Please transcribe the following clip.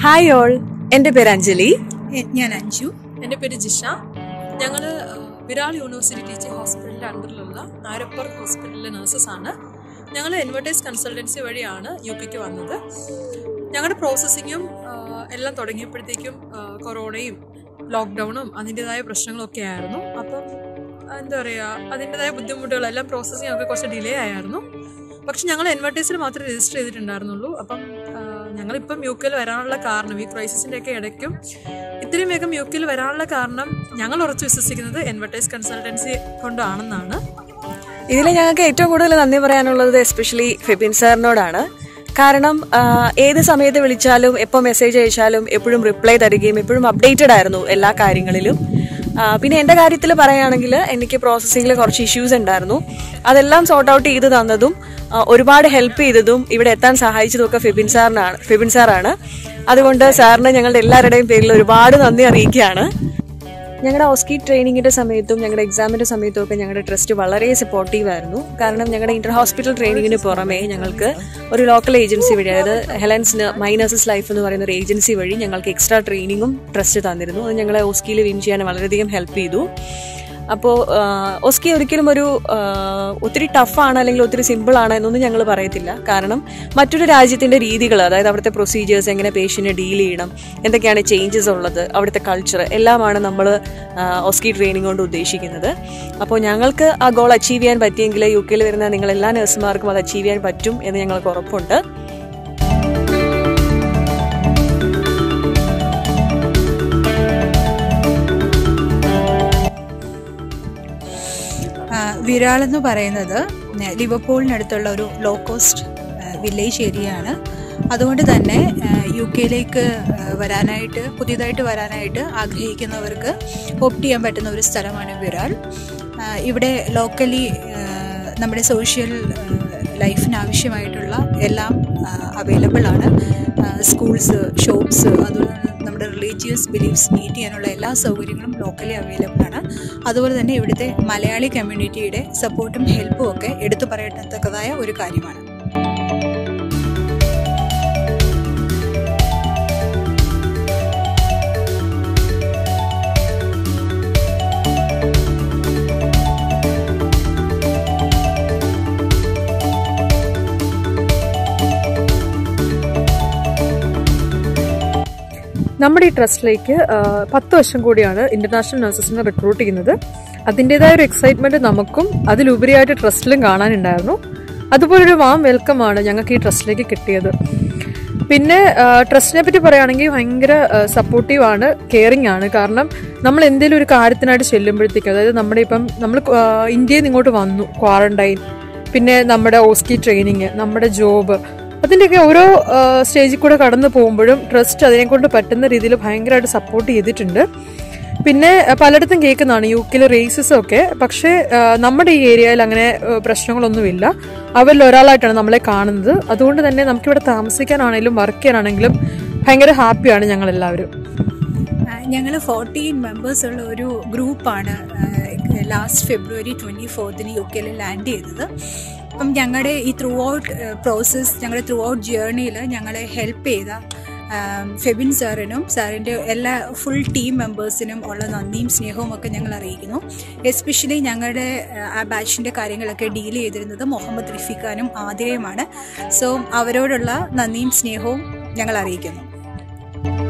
hi all എൻ്റെ പേര് Anjali A- ഞാൻ അഞ്ജു എൻ്റെ പേര് ജിഷ ഞങ്ങൾ വിരാൾ യൂണിവേഴ്സിറ്റി ടീച്ചിങ് ഹോസ്പിറ്റലിൻ്റെ അണ്ടറിലുള്ള നാരപ്പർ ഹോസ്പിറ്റലിലെ നഴ്സസ് ആണ് ഞങ്ങൾ എൻവെർട്ടൈസ് കൺസൾട്ടൻസി വഴിയാണ് യു പിക്ക് വന്നത് ഞങ്ങളുടെ പ്രോസസ്സിങ്ങും എല്ലാം തുടങ്ങിയപ്പോഴത്തേക്കും ആ, കൊറോണയും ലോക്ക്ഡൗണും അതിൻ്റെതായ പ്രശ്നങ്ങളൊക്കെ ആയിരുന്നു അപ്പം എന്താ പറയുക അതിൻ്റെതായ ബുദ്ധിമുട്ടുകളെല്ലാം പ്രോസസ്സിങ് ഒക്കെ കുറച്ച് ഡിലേ ആയിരുന്നു പക്ഷെ ഞങ്ങൾ എൻവെർട്ടൈസിൽ മാത്രമേ രജിസ്റ്റർ ചെയ്തിട്ടുണ്ടായിരുന്നുള്ളൂ അപ്പം ആ, ഞങ്ങളിപ്പം യു കെയിൽ വരാനുള്ള കാരണം ഈ ക്രൈസിസിൻ്റെ ഒക്കെ ഇടയ്ക്കും ഇത്രയും വേഗം യു കെയിൽ വരാനുള്ള കാരണം ഞങ്ങൾ ഉറച്ചു വിശ്വസിക്കുന്നത് എൻവെർട്ടൈസ് കൺസൾട്ടൻസി കൊണ്ടാണെന്നാണ് ഇതിൽ ഞങ്ങൾക്ക് ഏറ്റവും കൂടുതൽ നന്ദി പറയാനുള്ളത് എസ്പെഷ്യലി ഫെബിൻ സാറിനോടാണ് കാരണം ആ, ഏത് സമയത്ത് വിളിച്ചാലും എപ്പോൾ മെസ്സേജ് അയച്ചാലും എപ്പോഴും റിപ്ലൈ തരികയും എപ്പോഴും അപ്ഡേറ്റഡ് ആയിരുന്നു എല്ലാ കാര്യങ്ങളിലും ആ, പിന്നെ എൻ്റെ കാര്യത്തിൽ പറയുകയാണെങ്കിൽ എനിക്ക് പ്രോസസ്സിങ്ങിൽ കുറച്ച് ഇഷ്യൂസ് ഉണ്ടായിരുന്നു അതെല്ലാം സോർട്ട് ഔട്ട് ചെയ്ത് തന്നതും ആ, ഒരുപാട് ഹെൽപ്പ് ചെയ്തതും ഇവിടെ എത്താൻ സഹായിച്ചതും ഒക്കെ ഫെബിൻ സാറിനാണ് ഫെബിൻ സാറാണ് അതുകൊണ്ട് സാറിന് ഞങ്ങളുടെ എല്ലാവരുടെയും പേരിൽ ഒരുപാട് നന്ദി അറിയിക്കുകയാണ് ഞങ്ങളുടെ ഓസ്കി ട്രെയിനിങ്ങിന്റെ സമയത്തും ഞങ്ങളുടെ എക്സാമിന്റെ സമയത്തും ഒക്കെ ഞങ്ങളുടെ ട്രസ്റ്റ് വളരെ സപ്പോർട്ടീവ് ആയിരുന്നു കാരണം ഞങ്ങളുടെ ഇന്റർ ഹോസ്പിറ്റൽ ട്രെയിനിങ്ങിന് പുറമെ ഞങ്ങൾക്ക് ഒരു ലോക്കൽ ഏജൻസി വഴി അതായത് ഹെലൻസ് മൈ നഴ്സസ് ലൈഫ് എന്ന് പറയുന്ന ഒരു ഏജൻസി വഴി ഞങ്ങൾക്ക് എക്സ്ട്രാ ട്രെയിനിങ്ങും ട്രസ്റ്റ് തന്നിരുന്നു അത് ഞങ്ങളെ ഓസ്കിയിൽ വിൻ ചെയ്യാൻ വളരെയധികം ഹെൽപ്പ് ചെയ്തു അപ്പോൾ ഒസ്കി ഒരിക്കലും ഒരു ആ, ഒത്തിരി ടഫാണ് അല്ലെങ്കിൽ ഒത്തിരി സിമ്പിൾ ആണ് എന്നൊന്നും ഞങ്ങൾ പറയത്തില്ല കാരണം മറ്റൊരു രാജ്യത്തിന്റെ രീതികൾ അതായത് അവിടുത്തെ പ്രൊസീജിയേഴ്സ് എങ്ങനെ പേഷ്യന്റിനെ ഡീൽ ചെയ്യണം എന്തൊക്കെയാണ് ചേഞ്ചസ് ഉള്ളത് അവിടുത്തെ കൾച്ചർ എല്ലാമാണ് നമ്മൾ ഒസ്കി ട്രെയിനിങ് കൊണ്ട് ഉദ്ദേശിക്കുന്നത് അപ്പോൾ ഞങ്ങൾക്ക് ആ ഗോൾ അച്ചീവ് ചെയ്യാൻ പറ്റിയെങ്കിൽ യു കെയിൽ വരുന്ന നിങ്ങൾ എല്ലാ നഴ്സുമാർക്കും അത് അച്ചീവ് ചെയ്യാൻ പറ്റും എന്ന് ഞങ്ങൾക്ക് ഉറപ്പുണ്ട് ആ, വിരാൾ എന്ന് പറയുന്നത് ലിവർപൂളിനടുത്തുള്ള ഒരു ലോ കോസ്റ്റ് വില്ലേജ് ഏരിയ ആണ് അതുകൊണ്ട് തന്നെ യു കെയിലേക്ക് വരാനായിട്ട് പുതിയതായിട്ട് വരാനായിട്ട് ആഗ്രഹിക്കുന്നവർക്ക് ഓപ്റ്റ് ചെയ്യാൻ പറ്റുന്ന ഒരു സ്ഥലമാണ് വിരാൾ ആ, ഇവിടെ ലോക്കലി നമ്മുടെ സോഷ്യൽ ലൈഫിന് ആവശ്യമായിട്ടുള്ള എല്ലാം അവൈലബിൾ ആണ് സ്കൂൾസ് ഷോപ്സ് അതുപോലെ തന്നെ നമ്മുടെ റിലീജിയസ് ബിലീഫ്സ് മീറ്റ് ചെയ്യാനുള്ള എല്ലാ സൗകര്യങ്ങളും ലോക്കലി അവൈലബിൾ ആണ് അതുപോലെ തന്നെ ഇവിടുത്തെ മലയാളി കമ്മ്യൂണിറ്റിയുടെ സപ്പോർട്ടും ഹെൽപ്പും ഒക്കെ എടുത്തു പറയത്തക്കതായ ഒരു കാര്യമാണ് നമ്മുടെ ഈ ട്രസ്റ്റിലേക്ക് പത്ത് വർഷം കൂടിയാണ് ഇന്റർനാഷണൽ നഴ്സസിനെ റിക്രൂട്ട് ചെയ്യുന്നത് അതിൻ്റെതായ ഒരു എക്സൈറ്റ്മെന്റ് നമുക്കും അതിലുപരിയായിട്ട് ട്രസ്റ്റിലും കാണാനുണ്ടായിരുന്നു അതുപോലൊരു വാം വെൽക്കം ആണ് ഞങ്ങൾക്ക് ഈ ട്രസ്റ്റിലേക്ക് കിട്ടിയത് പിന്നെ ട്രസ്റ്റിനെ പറ്റി പറയുകയാണെങ്കിൽ ഭയങ്കര സപ്പോർട്ടീവ് ആണ് കെയറിങ് ആണ് കാരണം നമ്മൾ എന്തെങ്കിലും ഒരു കാര്യത്തിനായിട്ട് ചെല്ലുമ്പോഴത്തേക്കും അതായത് നമ്മുടെ ഇപ്പം നമ്മൾ ഇന്ത്യയിൽ നിന്ന് ഇങ്ങോട്ട് വന്നു ക്വാറന്റൈൻ പിന്നെ നമ്മുടെ ഓസ്കി ട്രെയിനിങ് നമ്മുടെ ജോബ് അതിൻ്റെയൊക്കെ ഓരോ സ്റ്റേജിൽ കൂടെ കടന്നു പോകുമ്പോഴും ട്രസ്റ്റ് അതിനെക്കൊണ്ട് പറ്റുന്ന രീതിയിൽ ഭയങ്കരമായിട്ട് സപ്പോർട്ട് ചെയ്തിട്ടുണ്ട് പിന്നെ അഹ് പലയിടത്തും കേൾക്കുന്നതാണ് യു കെയിലെ റേസസും ഒക്കെ പക്ഷേ അഹ് നമ്മുടെ ഈ ഏരിയയിൽ അങ്ങനെ അഹ് പ്രശ്നങ്ങളൊന്നുമില്ല അവരിൽ ഒരാളായിട്ടാണ് നമ്മളെ കാണുന്നത് അതുകൊണ്ട് തന്നെ നമുക്കിവിടെ താമസിക്കാനാണെങ്കിലും വർക്ക് ചെയ്യാനാണെങ്കിലും ഭയങ്കര ഹാപ്പിയാണ് ഞങ്ങൾ എല്ലാവരും ഞങ്ങൾ ഫോർട്ടീൻ മെമ്പേഴ്സ് ഉള്ള ഒരു ഗ്രൂപ്പാണ് ലാസ്റ്റ് ഫെബ്രുവരി ട്വൻറ്റി ഫോർത്തിന് യു കെയിൽ ലാൻഡ് ചെയ്തത് അപ്പം ഞങ്ങളുടെ ഈ ത്രൂ ഔട്ട് പ്രോസസ്സ് ഞങ്ങളുടെ ത്രൂ ഔട്ട് ജേർണിയിൽ ഞങ്ങളെ ഹെൽപ്പ് ചെയ്ത ആം, ഫെബിൻ സാറിനും സാറിൻ്റെ എല്ലാ ഫുൾ ടീം മെമ്പേഴ്സിനും ഉള്ള നന്ദിയും സ്നേഹവും ഒക്കെ ഞങ്ങൾ അറിയിക്കുന്നു എസ്പെഷ്യലി ഞങ്ങളുടെ ആ, ആ ബാച്ചിൻ്റെ കാര്യങ്ങളൊക്കെ ഡീൽ ചെയ്തിരുന്നത് മുഹമ്മദ് റിഫിഖാനും ആതിരയുമാണ് സോ അവരോടുള്ള നന്ദിയും സ്നേഹവും ഞങ്ങൾ അറിയിക്കുന്നു